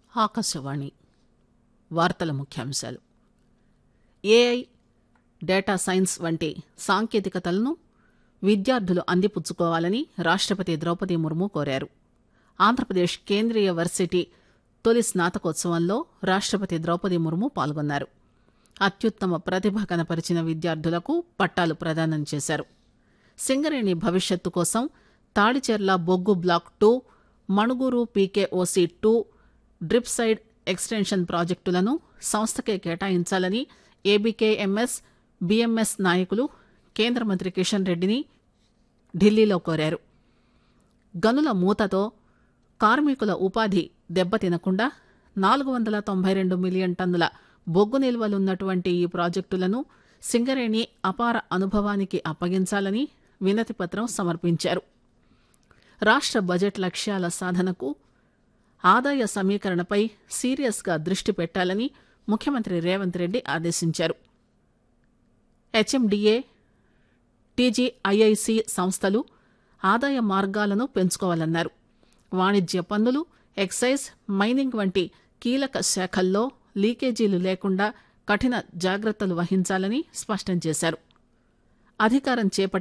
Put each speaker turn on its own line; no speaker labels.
ఆకాశవాణి వార్తల ముఖ్యాంశాలు AI data science వంటి సాంకేతికతలను విద్యార్థులు అందిపుచ్చుకోవాలని రాష్టపతి ద్రౌపది ముర్ము కోరారు ఆంధ్రప్రదేశ్ కేంద్రీయ వర్సిటీ తొలి స్నాతకోత్సవంలో రాష్టపతి ద్రౌపది ముర్ము పాల్గొన్నారు అత్యుత్తమ ప్రతిభ కనపరిచిన విద్యార్థులకు పట్టాలు ప్రదానం చేశారు సింగరేణి భవిష్యత్తు కోసం తాడిచెర్ల బొగ్గు block two Manuguru PKOC two deep side extension ప్రాజెక్టులను సంస్థకే కేటాయించాలని ఏబీకేఎంఎస్ బీఎంఎస్ నాయకులు కేంద్ర మంత్రి కిషన్ రెడ్డిని ఢిల్లీలో కోరారు గనుల మూతతో కార్మికుల ఉపాధి దెబ్బతినకుండా నాలుగు వందల తొంభై రెండు మిలియన్ టన్నుల బొగ్గు నిల్వలున్నటువంటి ఈ ప్రాజెక్టులను సింగరేణి అపార అనుభవానికి అప్పగించాలని వినతిపత్రం సమర్పించారు రాష్ట్ర బడ్జెట్ లక్ష్యాల సాధనకు ఆదాయ సమీకరణపై సీరియస్గా దృష్టి పెట్టాలని ముఖ్యమంత్రి రేవంత్ రెడ్డి ఆదేశించారు హెచ్ఎండిఏ టీజీఐఐసి సంస్థలు ఆదాయ మార్గాలను పెంచుకోవాలన్నారు వాణిజ్య పన్నులు ఎక్సైజ్ మైనింగ్ వంటి కీలక శాఖల్లో లీకేజీలు లేకుండా కఠిన జాగ్రత్తలు వహించాలని స్పష్టం చేశారు అధికారం చేపట్టిన